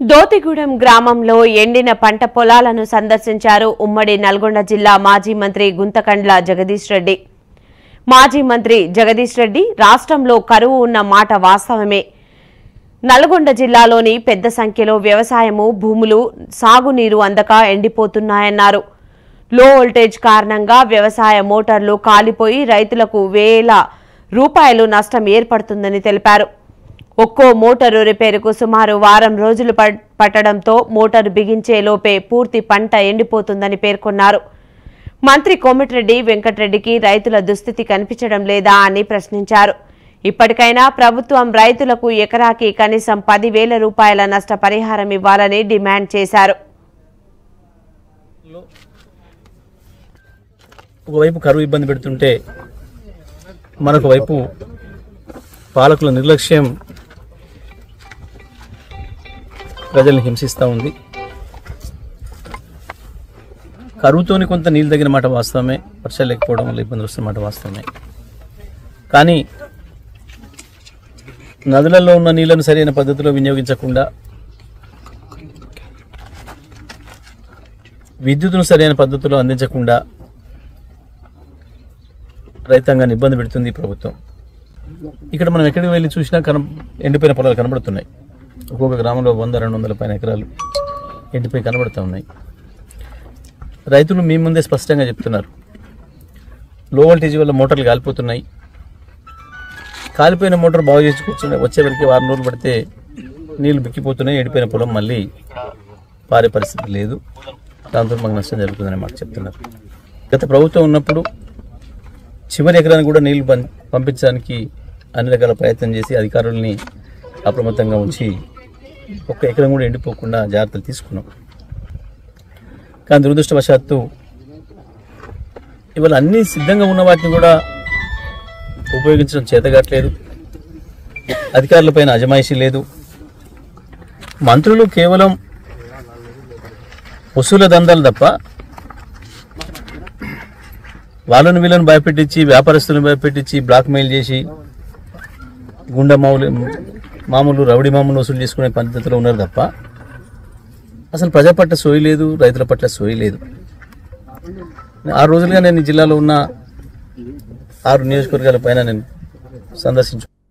దోతిగూడెం గ్రామంలో ఎండిన పంట పొలాలను సందర్శించారు ఉమ్మడి నల్గొండ జిల్లా మాజీ మంత్రి గుంతకండ్ల జగదీష్ రెడ్డి మాజీ మంత్రి జగదీష్ రెడ్డి రాష్ట్రంలో కరువు ఉన్న మాట వాస్తవమే నల్గొండ జిల్లాలోని పెద్ద సంఖ్యలో వ్యవసాయము భూములు సాగునీరు అందక ఎండిపోతున్నాయన్నారు లో వోల్టేజ్ కారణంగా వ్యవసాయ మోటార్లు కాలిపోయి రైతులకు వేల రూపాయలు నష్టం ఏర్పడుతుందని తెలిపారు ఒక్కో మోటారు రిపేరుకు సుమారు వారం రోజులు పట్- పట్టడంతో మోటారు బిగించే లోపే పూర్తి పంట ఎండిపోతుందని పేర్కొన్నారు మంత్రి కోమటిరెడ్డి వెంకటరెడ్డికి రైతుల దుస్థితి కనిపించడం లేదా అని ప్రశ్నించారు ఇప్పటికైనా ప్రభుత్వం రైతులకు ఎకరాకి కనీసం పదివేల రూపాయల నష్టపరిహారం ఇవ్వాలని డిమాండ్ చేశారు ఒకవైపు కరువు ఇబ్బంది పెడుతుంటే మరొక వైపు పాలకుల నిర్లక్ష్యం ప్రజల్ని హింసిస్తూ ఉంది కరువుతోని కొంత నీళ్ళు తగిన మాట వాస్తవమే వర్షాలు లేకపోవడం వల్ల ఇబ్బందులు వస్తున్న మాట వాస్తవమే కానీ నదులలో ఉన్న నీళ్లను సరైన పద్ధతిలో వినియోగించకుండా విద్యుత్తును సరైన పద్ధతిలో అందించకుండా రైతాంగాన్ని ఇబ్బంది పెడుతుంది ఈ ప్రభుత్వం ఇక్కడ మనం ఎక్కడికి వెళ్ళి చూసినా కన ఎండిపోయిన పొలాలు కనబడుతున్నాయి ఒక్కొక్క గ్రామంలో వంద రెండు వందల పైన ఎకరాలు ఎండిపోయి కనబడుతూ ఉన్నాయి రైతులు మీ ముందే స్పష్టంగా చెప్తున్నారు లో వోల్టేజ్ వల్ల మోటార్లు కాలిపోతున్నాయి కాలిపోయిన మోటార్ బాగు చేసుకొచ్చి వచ్చేవరకు వారం రోజులు పడితే నీళ్లు బిక్కిపోతున్నాయి ఎండిపోయిన పొలం మళ్ళీ పారే పరిస్థితి లేదు దాంతో మాకు నష్టం జరుగుతుందని మాకు చెప్తున్నారు గత ప్రభుత్వం ఉన్నప్పుడు చివరి ఎకరానికి కూడా నీళ్లు పం- పంపించడానికి అన్ని రకాల ప్రయత్నం చేసి అధికారుల్ని అప్రమత్తంగా ఉంచి ఒక్క ఎకరం కూడా ఎండిపోకుండా జాగ్రత్తలు తీసుకున్నాం కానీ దురదృష్టవశాత్తు ఇవాళ అన్ని సిద్ధంగా ఉన్న వాటిని కూడా ఉపయోగించడం చేతగట్లేదు అధికారులపైన అజమాయిషీ లేదు మంత్రులు కేవలం వసూల దందాలు తప్ప వాళ్ళని వీళ్ళని భయపెట్టించి వ్యాపారస్తులను భయపెట్టించి బ్లాక్మెయిల్ చేసి గుండె మామూలు మామూలు రౌడీ మామూలు వసూలు చేసుకునే పద్ధతిలో ఉన్నారు తప్ప అసలు ప్రజల పట్ల సోయి లేదు రైతుల పట్ల సోయి లేదు ఆరు రోజులుగా నేను ఈ జిల్లాలో ఉన్న ఆరు నియోజకవర్గాల పైన నేను సందర్శించు